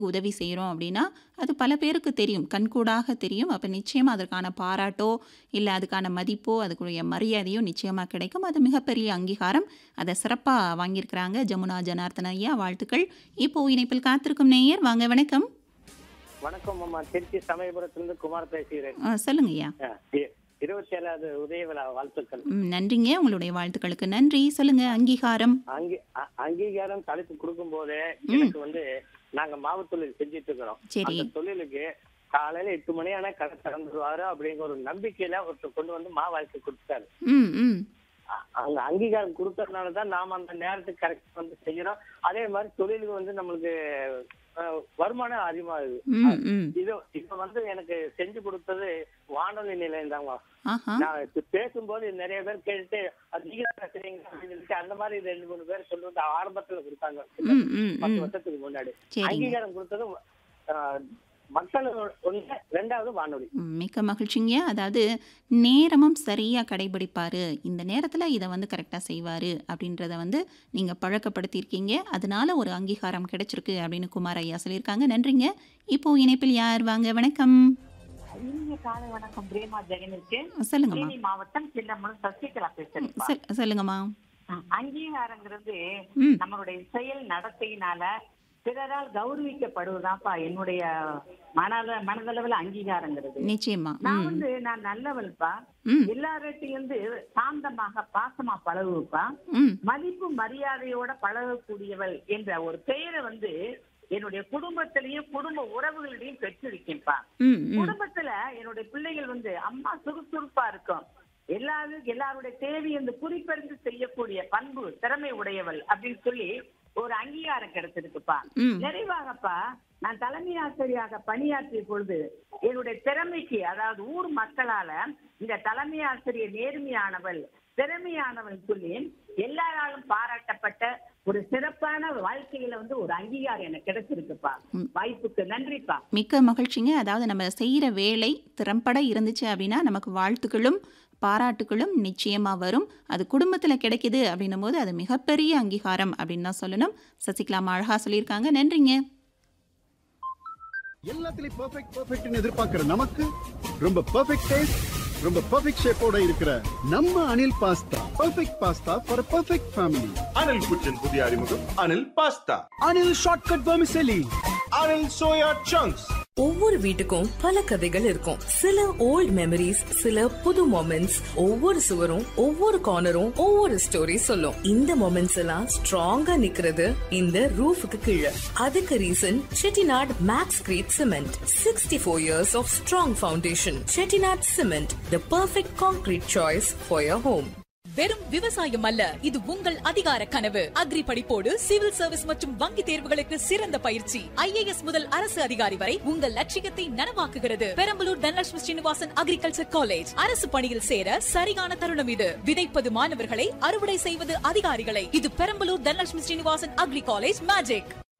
உதவி செய்கிறோம் அப்படின்னா அது பல பேருக்கு தெரியும் கண்கூடாக தெரியும் அப்போ நிச்சயமாக அதற்கான பாராட்டோ இல்லை அதுக்கான மதிப்போ அதுக்குரிய மரியாதையோ நிச்சயமாக கிடைக்கும் அது மிகப்பெரிய அங்கீகாரம் அதை சிறப்பாக வாங்கியிருக்கிறாங்க ஜமுனா ஜனார்த்தன ஐயா வாழ்த்துக்கள் இப்போ இணைப்பில் காத்திருக்கும் நேயர் வாங்க வணக்கம் வணக்கம் அம்மா திருச்சி சமயபுரத்திலிருந்து குமார் பேசுகிறேன் ஆ, சொல்லுங்க ஐயா அஹ், இ- இருபத்தி ஏழாவது உதய விழா வாழ்த்துக்கள் ம், நன்றிங்க உங்களுடைய வாழ்த்துக்களுக்கு நன்றி சொல்லுங்க அங்கீகாரம் அங்கி அ- அங்கீகாரம் தலைப்பு கொடுக்கும் போது எனக்கு வந்து நாங்க மாவு தொழில் செஞ்சுட்டு இருக்கிறோம் சரி. அந்த தொழிலுக்கு காலையில எட்டு மணி ஆனா கடை திறந்துருவாரு அப்படிங்கிற ஒரு நம்பிக்கையில ஒருத்தர் கொண்டு வந்து மாவு அரைச்சு கொடுத்தாரு ம் ம் அ- அவங்க அங்கீகாரம் கொடுத்ததுனால தான் நாம அந்த நேரத்துக்கு கரெக்ட் வந்து செய்யறோம் அதே மாதிரி தொழிலுக்கு வந்து நம்மளுக்கு அஹ், வருமானம் அதிகமாகுது ம் ம் இது இப்ப வந்து எனக்கு செஞ்சு கொடுத்தது வானொலி நிலையம் தாங்க ஆஹா நான் இப்ப பேசும்போது நிறைய பேர் கேட்டுட்டு அது நீங்க தான் பேசுறீங்க அப்படின்னு சொல்லிட்டு அந்த மாதிரி ரெண்டு மூணு பேர் சொல்லி வந்து ஆரம்பத்துல கொடுத்தாங்க ம் ம் பத்து ம் வருஷத்துக்கு முன்னாடி சரிங்க அங்கீகாரம் கொடுத்தது ஆஹ், மக்கள் ஒண்ணு ரெண்டாவது வானொலி ம், மிக்க மகிழ்ச்சிங்க அதாவது நேரமும் சரியாக கடைபிடிப்பார் இந்த நேரத்தில் இதை வந்து கரெக்டாக செய்வார் அப்படின்றத வந்து நீங்கள் பழக்கப்படுத்தியிருக்கீங்க அதனால ஒரு அங்கீகாரம் கிடைச்சிருக்கு அப்படின்னு குமார் ஐயா சொல்லியிருக்காங்க நன்றிங்க இப்போ இணைப்பில் யார் வாங்க வணக்கம் இனிய காலை வணக்கம் பிரேமா ஜெகனுக்கு சொல்லுங்கம்மா தேனி மாவட்டம் சின்னமனூர் சசிகலா பேசுறேன் சொல் சொல்லுங்கம்மா அங்கீகாரங்கிறது ம் நம்மளுடைய செயல் நடத்தையினால பிறரால் கௌரவிக்கப்படுவதாப்பா என்னுடைய மனத மனதளவுல அங்கீகாரங்கிறது நிச்சயமா நான் ம் வந்து நான் நல்லவள்ப்பா ம் எல்லார்ட்டையும் வந்து சாந்தமாக பாசமா பழகுப்பா ம் மதிப்பு மரியாதையோட பழகக்கூடியவள் என்ற ஒரு பெயரை வந்து என்னுடைய குடும்பத்திலையும் குடும்ப உறவுகளிடையும் பெற்றிருக்கேன்ப்பா ம் ம் குடும்பத்துல என்னுடைய பிள்ளைகள் வந்து அம்மா சுறுசுறுப்பா இருக்கும் எல்லாரும் எல்லாருடைய தேவை அந்த குறிப்பறிந்து செய்யக்கூடிய பண்பு திறமை உடையவள் அப்படின்னு சொல்லி ஒரு அங்கீகாரம் கிடைச்சிருக்குப்பா ம் நிறைவாகப்பா நான் தலைமை ஆசிரியராக பணியாற்றிய பொழுது என்னுடைய திறமைக்கு அதாவது ஊர் மக்களால இந்த தலைமை ஆசிரியர் நேர்மையானவள் திறமையானவள் சொல்லி எல்லாராலும் பாராட்டப்பட்ட ஒரு சிறப்பான வாழ்க்கையில வந்து ஒரு அங்கீகாரம் எனக்கு கிடைச்சிருக்குப்பா ம். வாய்ப்புக்கு நன்றிப்பா மிக்க மகிழ்ச்சிங்க அதாவது நம்ம செய்கிற வேலை திறம்பட இருந்துச்சு அப்படின்னா நமக்கு வாழ்த்துக்களும் பாராட்டுகளும் நிச்சயமாக வரும் அது குடும்பத்தில் கிடைக்குது அப்படின்னும் போது அது மிகப்பெரிய அங்கீகாரம் அப்படின்னு தான் சொல்லணும் சசிகலா அழகா சொல்லியிருக்காங்க நன்றிங்க எல்லாத்துலயும் பெர்ஃபெக்ட் பெர்ஃபெக்ட்னு எதிர்பார்க்கிற நமக்கு ரொம்ப பெர்ஃபெக்ட் டேஸ்ட் ரொம்ப பெர்ஃபெக்ட் ஷேப்போட இருக்கிற நம்ம Anil pasta perfect pasta for perfect family Anil kitchen புதிய அறிமுகம் Anil pasta Anil shortcut vermicelli Anil soya chunks ஒவ்வொரு வீட்டுக்கும் பல கதைகள் இருக்கும் சில ஓல்ட் மெமரிஸ் சில புது மொமெண்ட்ஸ் ஒவ்வொரு சுவரும் ஒவ்வொரு கார்னரும் ஒவ்வொரு ஸ்டோரி சொல்லும் இந்த மொமெண்ட்ஸ் எல்லாம் ஸ்ட்ராங்கா நிக்கிறது இந்த ரூஃபுக்கு கீழே அதுக்கு reason Chettinad Max Crete cement sixty four years of strong foundation Chettinad cement the perfect concrete choice for your home வெறும் விவசாயம் அல்ல இது உங்கள் அதிகார கனவு அக்ரி படிப்போடு சிவில் சர்வீஸ் மற்றும் வங்கி தேர்வுகளுக்கு சிறந்த பயிற்சி ஐஏஎஸ் முதல் அரசு அதிகாரி வரை உங்கள் லட்சியத்தை நனவாக்குகிறது பெரம்பலூர் தனலட்சுமி ஸ்ரீனிவாசன் அக்ரிகல்ச்சர் காலேஜ் அரசு பணியில் சேர சரியான தருணம் இது விதைப்பது மாணவர்களை அறுவடை செய்வது அதிகாரிகளை இது Perambalur Dhanalakshmi Srinivasan agri college magic